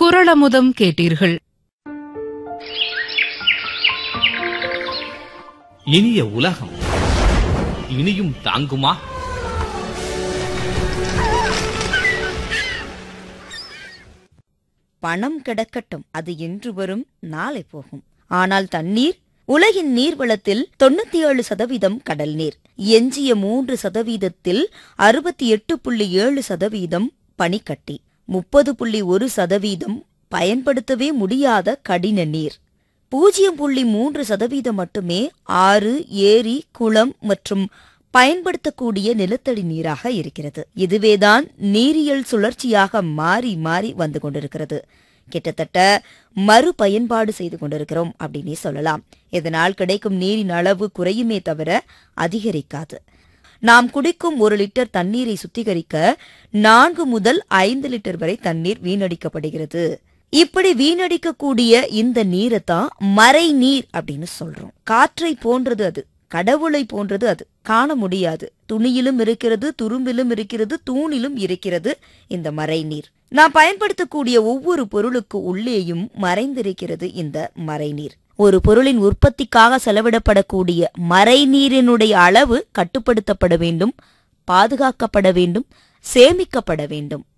குரளமுதம் கேட்டீர்கள் இனிய உலகம் இனியும் தாங்குமா பணம் கிடக்கட்டும் அது இன்று வரும் நாளை போகும் ஆனால் தண்ணீர் உலகின் நீர்வளத்தில் தொண்ணூத்தி ஏழு சதவீதம் கடல் நீர் எஞ்சிய மூன்று சதவீதத்தில் அறுபத்தி எட்டு புள்ளி ஏழு சதவீதம் பனிக்கட்டி முப்பது புள்ளி ஒரு சதவீதம் பயன்படுத்தவே முடியாத கடின நீர் பூஜ்ஜியம் புள்ளி மூன்று சதவீதம் மட்டுமே ஆறு ஏரி குளம் மற்றும் பயன்படுத்தக்கூடிய நிலத்தடி நீராக இருக்கிறது இதுவேதான் நீரியல் சுழற்சியாக மாறி மாறி வந்து கொண்டிருக்கிறது கிட்டத்தட்ட மறுபயன்பாடு செய்து கொண்டிருக்கிறோம் அப்படின்னே சொல்லலாம் இதனால் கிடைக்கும் நீரின் அளவு குறையுமே தவிர அதிகரிக்காது நாம் குடிக்கும் ஒரு லிட்டர் தண்ணீரை சுத்திகரிக்க நான்கு முதல் ஐந்து லிட்டர் வரை தண்ணீர் வீணடிக்கப்படுகிறது இப்படி வீணடிக்கக்கூடிய இந்த நீரை தான் மறை நீர் அப்படின்னு சொல்றோம் காற்றை போன்றது அது கடவுளை போன்றது அது காண முடியாது துணியிலும் இருக்கிறது துரும்பிலும் இருக்கிறது தூணிலும் இருக்கிறது இந்த மறைநீர் நாம் பயன்படுத்தக்கூடிய ஒவ்வொரு பொருளுக்கு உள்ளேயும் மறைந்திருக்கிறது இந்த மறைநீர் ஒரு பொருளின் உற்பத்திக்காக செலவிடப்படக்கூடிய மறைநீரினுடைய அளவு கட்டுப்படுத்தப்பட வேண்டும் பாதுகாக்கப்பட வேண்டும் சேமிக்கப்பட வேண்டும்